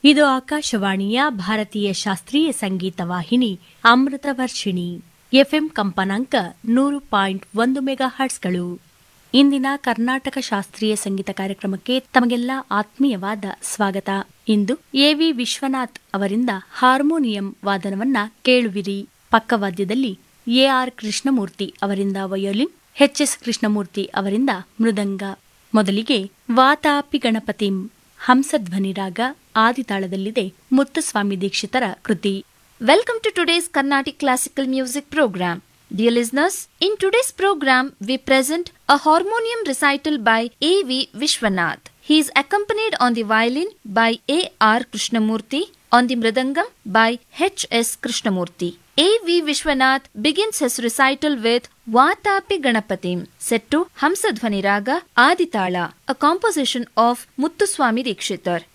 ಇದು ಆಕಾಶವಾಣಿಯ ಭಾರತೀಯ ಶಾಸ್ತ್ರೀಯ ಸಂಗೀತ ವಾಹಿನಿ ಅಮೃತ ವರ್ಷಿಣಿ ಎಫ್ಎಂ ಕಂಪನಾಂಕ ನೂರು ಪಾಯಿಂಟ್ ಒಂದು ಮೆಗಾ ಹರ್ಟ್ಸ್ಗಳು ಇಂದಿನ ಕರ್ನಾಟಕ ಶಾಸ್ತ್ರೀಯ ಸಂಗೀತ ಕಾರ್ಯಕ್ರಮಕ್ಕೆ ತಮಗೆಲ್ಲ ಆತ್ಮೀಯವಾದ ಸ್ವಾಗತ ಇಂದು ಎವಿ ವಿಶ್ವನಾಥ್ ಅವರಿಂದ ಹಾರ್ಮೋನಿಯಂ ವಾದನವನ್ನ ಕೇಳುವಿರಿ ಪಕ್ಕವಾದ್ಯದಲ್ಲಿ ಎಆರ್ ಕೃಷ್ಣಮೂರ್ತಿ ಅವರಿಂದ ವಯೋಲಿನ್ ಎಚ್ಎಸ್ ಕೃಷ್ಣಮೂರ್ತಿ ಅವರಿಂದ ಮೃದಂಗ ಮೊದಲಿಗೆ ವಾತಾಪಿ ಗಣಪತಿಂ ಹಂಸಧ್ವನಿ ರಾಗ ಆದಿತಾಳದಲ್ಲಿದೆ ಮುತ್ತುಸ್ವಾಮಿ ದೀಕ್ಷಿತರ ಕೃತಿ Welcome to today's Carnatic Classical Music program. Dear listeners, in today's program we present a harmonium recital by A.V. Vishwanath. He is accompanied on the violin by A.R. Krishnamurti, on the mridangam by H.S. Krishnamurti. A.V. Vishwanath begins his recital with Vatapi Ganapatim, set to Hamsadhvani Raga Aditala, a composition of Muttuswami Dikshitar.